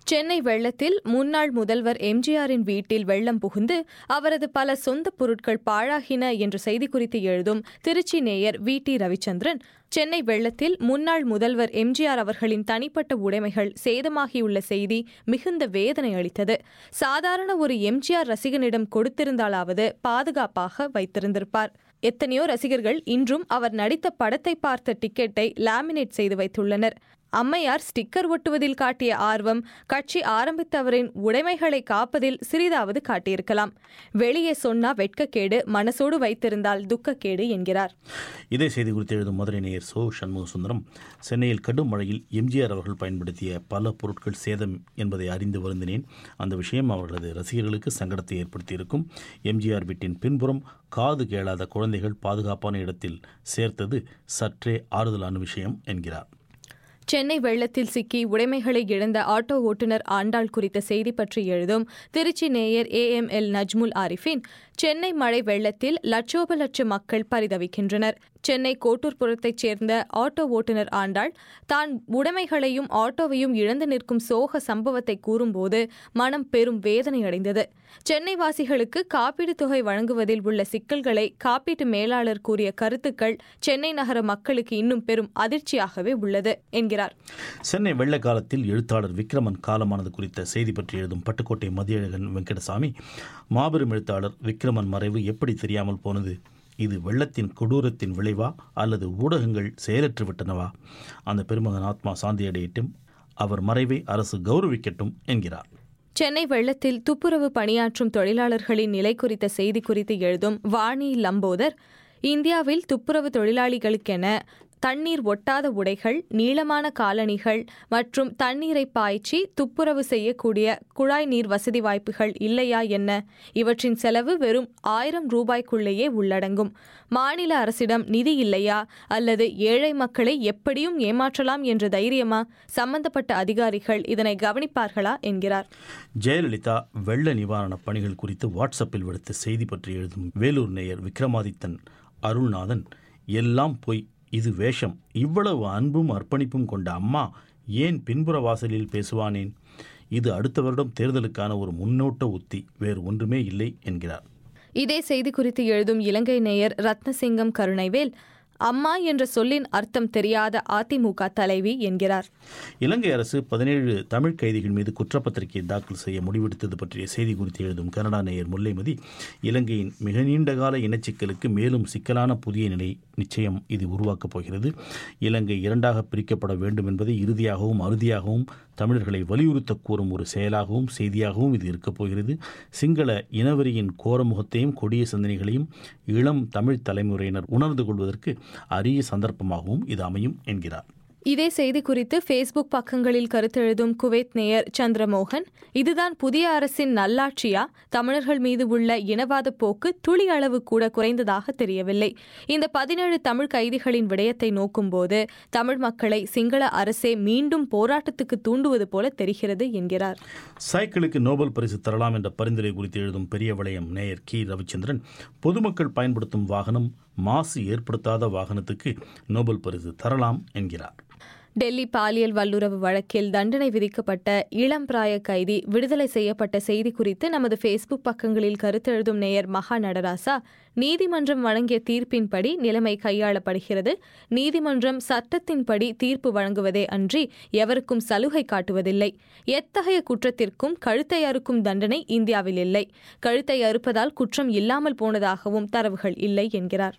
சென்னை வெள்ளத்தில் முன்னாள் முதல்வர் எம்ஜிஆரின் வீட்டில் வெள்ளம் புகுந்து அவரது பல சொந்த பொருட்கள் பாழாகின என்ற செய்தி குறித்து எழுதும் திருச்சி நேயர் வி டி ரவிச்சந்திரன் சென்னை வெள்ளத்தில் முன்னாள் முதல்வர் எம்ஜிஆர் அவர்களின் தனிப்பட்ட உடைமைகள் சேதமாகியுள்ள செய்தி மிகுந்த வேதனை அளித்தது சாதாரண ஒரு எம்ஜிஆர் ரசிகனிடம் கொடுத்திருந்தாலாவது பாதுகாப்பாக வைத்திருந்திருப்பார் எத்தனையோ ரசிகர்கள் இன்றும் அவர் நடித்த படத்தை பார்த்த டிக்கெட்டை லாமினேட் செய்து வைத்துள்ளனர் அம்மையார் ஸ்டிக்கர் ஒட்டுவதில் காட்டிய ஆர்வம் கட்சி ஆரம்பித்தவரின் உடைமைகளை காப்பதில் சிறிதாவது காட்டியிருக்கலாம் வெளியே சொன்னா வெட்கக்கேடு மனசோடு வைத்திருந்தால் துக்கக்கேடு என்கிறார் இதே செய்தி குறித்து எழுதும் மதுரை நேயர் சோ சண்முக சுந்தரம் சென்னையில் கடும் மழையில் எம்ஜிஆர் அவர்கள் பயன்படுத்திய பல பொருட்கள் சேதம் என்பதை அறிந்து வருந்தினேன் அந்த விஷயம் அவர்களது ரசிகர்களுக்கு சங்கடத்தை ஏற்படுத்தியிருக்கும் எம்ஜிஆர் வீட்டின் பின்புறம் காது கேளாத குழந்தைகள் பாதுகாப்பான இடத்தில் சேர்த்தது சற்றே ஆறுதலான விஷயம் என்கிறார் சென்னை வெள்ளத்தில் சிக்கி உடைமைகளை இழந்த ஆட்டோ ஓட்டுநர் ஆண்டாள் குறித்த செய்தி பற்றி எழுதும் திருச்சி நேயர் A M L Najmul Arifin Chennai மழை வெள்ளத்தில் லட்சோப லட்ச மக்கள் பரிதவிக்கின்றனர் சென்னை கோட்டூர்புரத்தைச் சேர்ந்த ஆட்டோ ஓட்டுநர் ஆண்டாள் தான் உடைமைகளையும் ஆட்டோவையும் இழந்து நிற்கும் சோக சம்பவத்தை கூறும்போது மனம் பெரும் வேதனை அடைந்தது சென்னை வாசிகளுக்கு காப்பீடு தொகை வழங்குவதில் உள்ள சிக்கல்களை காப்பீட்டு மேலாளர் கூறிய கருத்துக்கள் சென்னை நகர மக்களுக்கு இன்னும் பெரும் அதிர்ச்சியாகவே உள்ளது என்கிறார் சென்னை வெள்ள காலத்தில் எழுத்தாளர் விக்ரமன் காலமானது குறித்த செய்தி பற்றி எழுதும் பட்டுக்கோட்டை மதியழகன் வெங்கடசாமி மாபெரும் எழுத்தாளர் விக்ரமன் மறைவு எப்படி தெரியாமல் போனது இது வெள்ளத்தின் கொடூரத்தின் விளைவா அல்லது ஊடகங்கள் செயலற்று விட்டனவா அந்த பெருமகன் ஆத்மா சாந்தியடையட்டும் அவர் மறைவை அரசு கௌரவிக்கட்டும் என்கிறார் சென்னை வெள்ளத்தில் துப்புரவு பணியாற்றும் தொழிலாளர்களின் நிலை குறித்த செய்தி குறித்து எழுதும் வாணி லம்போதர் இந்தியாவில் துப்புரவு தொழிலாளிகளுக்கென தண்ணீர் ஒட்டாத உடைகள் நீளமான காலணிகள் மற்றும் தண்ணீரை பாய்ச்சி துப்புரவு செய்யக்கூடிய குழாய் நீர் வசதி வாய்ப்புகள் இல்லையா என்ன இவற்றின் செலவு வெறும் ஆயிரம் ரூபாய்க்குள்ளேயே உள்ளடங்கும் மாநில அரசிடம் நிதி இல்லையா அல்லது ஏழை மக்களை எப்படியும் ஏமாற்றலாம் என்ற தைரியமா சம்பந்தப்பட்ட அதிகாரிகள் இதனை கவனிப்பார்களா என்கிறார் ஜெயலலிதா வெள்ள நிவாரணப் பணிகள் குறித்து வாட்ஸ்அப்பில் விடுத்த செய்தி பற்றி எழுதும் வேலூர் நேயர் விக்ரமாதித்தன் அருள்நாதன் எல்லாம் பொய் இது வேஷம் இவ்வளவு அன்பும் அர்ப்பணிப்பும் கொண்ட அம்மா ஏன் பின்புற வாசலில் பேசுவானேன் இது அடுத்த வருடம் தேர்தலுக்கான ஒரு முன்னோட்ட உத்தி வேறு ஒன்றுமே இல்லை என்கிறார் இதே செய்தி குறித்து எழுதும் இலங்கை நேயர் ரத்னசிங்கம் கருணைவேல் அம்மா என்ற சொல்லின் அர்த்தம் தெரியாத அதிமுக தலைவி என்கிறார் இலங்கை அரசு பதினேழு தமிழ் கைதிகள் மீது குற்றப்பத்திரிகை தாக்கல் செய்ய முடிவெடுத்தது பற்றிய செய்தி குறித்து எழுதும் கனடா நேயர் முல்லைமதி இலங்கையின் மிக நீண்டகால இனச்சிக்கலுக்கு மேலும் சிக்கலான புதிய நிலை நிச்சயம் இது உருவாக்கப் போகிறது இலங்கை இரண்டாக பிரிக்கப்பட வேண்டும் என்பதை இறுதியாகவும் அறுதியாகவும் தமிழர்களை வலியுறுத்த கூறும் ஒரு செயலாகவும் செய்தியாகவும் இது இருக்கப் போகிறது சிங்கள இனவெறியின் கோரமுகத்தையும் கொடிய சிந்தனைகளையும் இளம் தமிழ் தலைமுறையினர் உணர்ந்து கொள்வதற்கு அரிய சந்தர்ப்பமாகவும் இது அமையும் என்கிறார் இதே செய்தி குறித்து ஃபேஸ்புக் பக்கங்களில் கருத்தெழுதும் குவைத் நேயர் சந்திரமோகன் இதுதான் புதிய அரசின் நல்லாட்சியா தமிழர்கள் மீது உள்ள இனவாத போக்கு துளி அளவு கூட குறைந்ததாக தெரியவில்லை இந்த பதினேழு தமிழ் கைதிகளின் விடயத்தை நோக்கும்போது தமிழ் மக்களை சிங்கள அரசே மீண்டும் போராட்டத்துக்கு தூண்டுவது போல தெரிகிறது என்கிறார் சைக்கிளுக்கு நோபல் பரிசு தரலாம் என்ற பரிந்துரை குறித்து எழுதும் பெரிய வளையம் நேயர் கி ரவிச்சந்திரன் பொதுமக்கள் பயன்படுத்தும் வாகனம் மாசு ஏற்படுத்தாத வாகனத்துக்கு நோபல் பரிசு தரலாம் என்கிறார் டெல்லி பாலியல் வல்லுறவு வழக்கில் தண்டனை விதிக்கப்பட்ட இளம் பிராய கைதி விடுதலை செய்யப்பட்ட செய்தி குறித்து நமது ஃபேஸ்புக் பக்கங்களில் கருத்தெழுதும் நேயர் மகா நடராசா நீதிமன்றம் வழங்கிய தீர்ப்பின்படி நிலைமை கையாளப்படுகிறது நீதிமன்றம் சட்டத்தின்படி தீர்ப்பு வழங்குவதே அன்றி எவருக்கும் சலுகை காட்டுவதில்லை எத்தகைய குற்றத்திற்கும் கழுத்தை அறுக்கும் தண்டனை இந்தியாவில் இல்லை கழுத்தை அறுப்பதால் குற்றம் இல்லாமல் போனதாகவும் தரவுகள் இல்லை என்கிறார்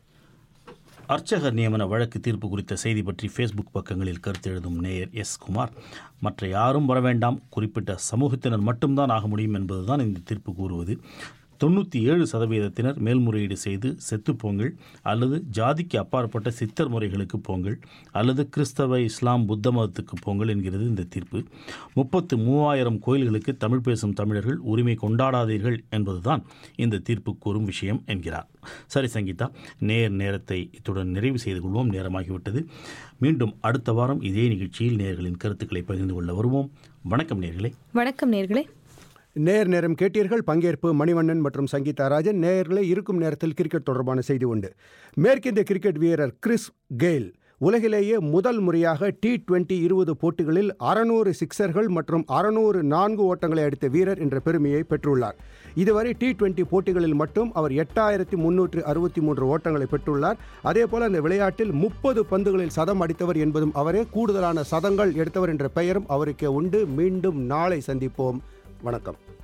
அர்ச்சகர் நியமன வழக்கு தீர்ப்பு குறித்த செய்தி பற்றி ஃபேஸ்புக் பக்கங்களில் கருத்து எழுதும் நேயர் எஸ் குமார் மற்ற யாரும் வர வேண்டாம் குறிப்பிட்ட சமூகத்தினர் மட்டும்தான் ஆக முடியும் என்பதுதான் இந்த தீர்ப்பு கூறுவது தொண்ணூற்றி ஏழு சதவீதத்தினர் மேல்முறையீடு செய்து செத்துப்போங்கள் அல்லது ஜாதிக்கு அப்பாற்பட்ட சித்தர் முறைகளுக்கு போங்கள் அல்லது கிறிஸ்தவ இஸ்லாம் புத்த மதத்துக்கு போங்கள் என்கிறது இந்த தீர்ப்பு முப்பத்து மூவாயிரம் கோயில்களுக்கு தமிழ் பேசும் தமிழர்கள் உரிமை கொண்டாடாதீர்கள் என்பதுதான் இந்த தீர்ப்பு கூறும் விஷயம் என்கிறார் சரி சங்கீதா நேர் நேரத்தை இத்துடன் நிறைவு செய்து கொள்வோம் நேரமாகிவிட்டது மீண்டும் அடுத்த வாரம் இதே நிகழ்ச்சியில் நேர்களின் கருத்துக்களை பகிர்ந்து கொள்ள வருவோம் வணக்கம் நேர்களே வணக்கம் நேர்களே நேர் நேரம் கேட்டீர்கள் பங்கேற்பு மணிவண்ணன் மற்றும் சங்கீதா ராஜன் நேயர்களே இருக்கும் நேரத்தில் கிரிக்கெட் தொடர்பான செய்தி உண்டு மேற்கிந்திய கிரிக்கெட் வீரர் கிறிஸ் கெயில் உலகிலேயே முதல் முறையாக டி டுவெண்டி இருபது போட்டிகளில் அறநூறு சிக்சர்கள் மற்றும் அறநூறு நான்கு ஓட்டங்களை அடித்த வீரர் என்ற பெருமையை பெற்றுள்ளார் இதுவரை டி டுவெண்டி போட்டிகளில் மட்டும் அவர் எட்டாயிரத்தி முன்னூற்று அறுபத்தி மூன்று ஓட்டங்களை பெற்றுள்ளார் அதேபோல அந்த விளையாட்டில் முப்பது பந்துகளில் சதம் அடித்தவர் என்பதும் அவரே கூடுதலான சதங்கள் எடுத்தவர் என்ற பெயரும் அவருக்கு உண்டு மீண்டும் நாளை சந்திப்போம் வணக்கம்